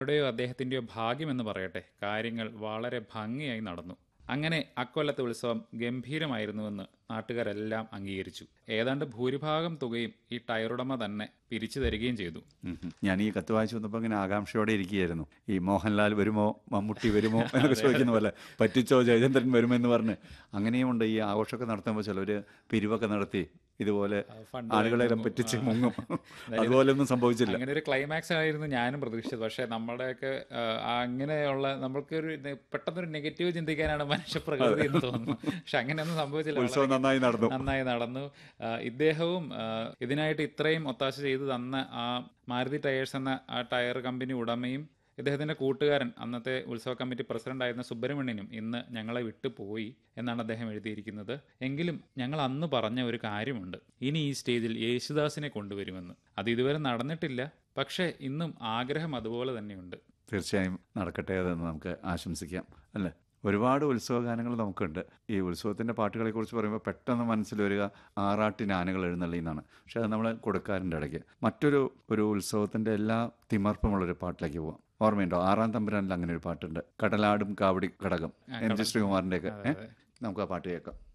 യുടെയോ അദ്ദേഹത്തിൻ്റെയോ ഭാഗ്യമെന്ന് പറയട്ടെ കാര്യങ്ങൾ വളരെ ഭംഗിയായി നടന്നു അങ്ങനെ അക്കൊല്ലത്തെ ഉത്സവം ഗംഭീരമായിരുന്നുവെന്ന് നാട്ടുകാരെല്ലാം അംഗീകരിച്ചു ഏതാണ്ട് ഭൂരിഭാഗം തുകയും ഈ ടയറുടമ തന്നെ പിരിച്ചു തരികയും ചെയ്തു ഉം ഉം. ഞാൻ ഈ കത്ത് വായിച്ചു വന്നപ്പോൾ ഇങ്ങനെ ആകാംക്ഷയോടെ ഇരിക്കുകയായിരുന്നു ഈ മോഹൻലാൽ വരുമോ മമ്മൂട്ടി വരുമോ എന്നൊക്കെ ചോദിക്കുന്ന പോലെ പറ്റിച്ചോ ജയചന്ദ്രൻ വരുമോ എന്ന് പറഞ്ഞ് അങ്ങനെയുമുണ്ട് ഈ ആഘോഷമൊക്കെ നടത്തുമ്പോൾ ചിലർ പിരിവൊക്കെ നടത്തി ഇതുപോലെ ഫണ്ട് ആളുകളെ വാങ്ങുന്നു. പറ്റിച്ച് മുങ്ങും അതുപോലെ ഒന്നും സംഭവിച്ചില്ല അങ്ങനെ ഒരു ക്ലൈമാക്സ് ആയിരുന്നു ഞാനും പ്രതീക്ഷിച്ചത് പക്ഷേ നമ്മുടെയൊക്കെ ആ, അങ്ങനെയുള്ള നമ്മൾക്കൊരു നെ- പെട്ടെന്നൊരു നെഗറ്റീവ് ചിന്തിക്കാനാണ് മനുഷ്യപ്രകൃതി എന്ന് തോന്നുന്നു പക്ഷെ അങ്ങനെയൊന്നും സംഭവിച്ചില്ല ഉത്സവം വളരെ നന്നായി നടന്നു നന്നായി നടന്നു ആ, ഇദ്ദേഹവും ആ, ഇതിനായിട്ട് ഇത്രയും ഒത്താശ ചെയ്തു തന്ന ആ മാരുതി ടയേഴ്സ് എന്ന ആ ടയർ കമ്പനി ഉടമയും ഇദ്ദേഹത്തിന്റെ കൂട്ടുകാരൻ അന്നത്തെ ഉത്സവ കമ്മിറ്റി പ്രസിഡന്റ് ആയിരുന്ന സുബ്രഹ്മണ്യനും ഇന്ന് ഞങ്ങളെ വിട്ടു പോയി എന്നാണ് അദ്ദേഹം എഴുതിയിരിക്കുന്നത് എങ്കിലും ഞങ്ങൾ അന്ന് പറഞ്ഞ ഒരു കാര്യമുണ്ട് ഇനി ഈ സ്റ്റേജിൽ യേശുദാസിനെ കൊണ്ടുവരുമെന്ന് അത് ഇതുവരെ നടന്നിട്ടില്ല പക്ഷേ ഇന്നും ആഗ്രഹം അതുപോലെ തന്നെയുണ്ട് തീർച്ചയായും നടക്കട്ടെ അതെന്ന് നമുക്ക് ആശംസിക്കാം അല്ലേ ഒരുപാട് ഉത്സവ ഗാനങ്ങൾ നമുക്കുണ്ട് ഈ ഉത്സവത്തിൻ്റെ പാട്ടുകളെക്കുറിച്ച് പറയുമ്പോൾ പെട്ടെന്ന് മനസ്സിൽ വരിക ആറാട്ടിന് ആനകൾ എഴുന്നള്ളിന്നാണ് പക്ഷെ അത് നമ്മൾ കൊടുക്കാറുണ്ട് ഇടയ്ക്ക് മറ്റൊരു ഒരു ഉത്സവത്തിൻ്റെ എല്ലാ തിമർപ്പുമുള്ളൊരു പാട്ടിലേക്ക് പോവാം ഓർമ്മയുണ്ടോ ആറാം തമ്പുരാനിൽ അങ്ങനെ ഒരു പാട്ടുണ്ട് കടലാടും കാവടി ഘടകം എം ജി ശ്രീകുമാറിൻ്റെയൊക്കെ ഏ? നമുക്ക് ആ പാട്ട് കേൾക്കാം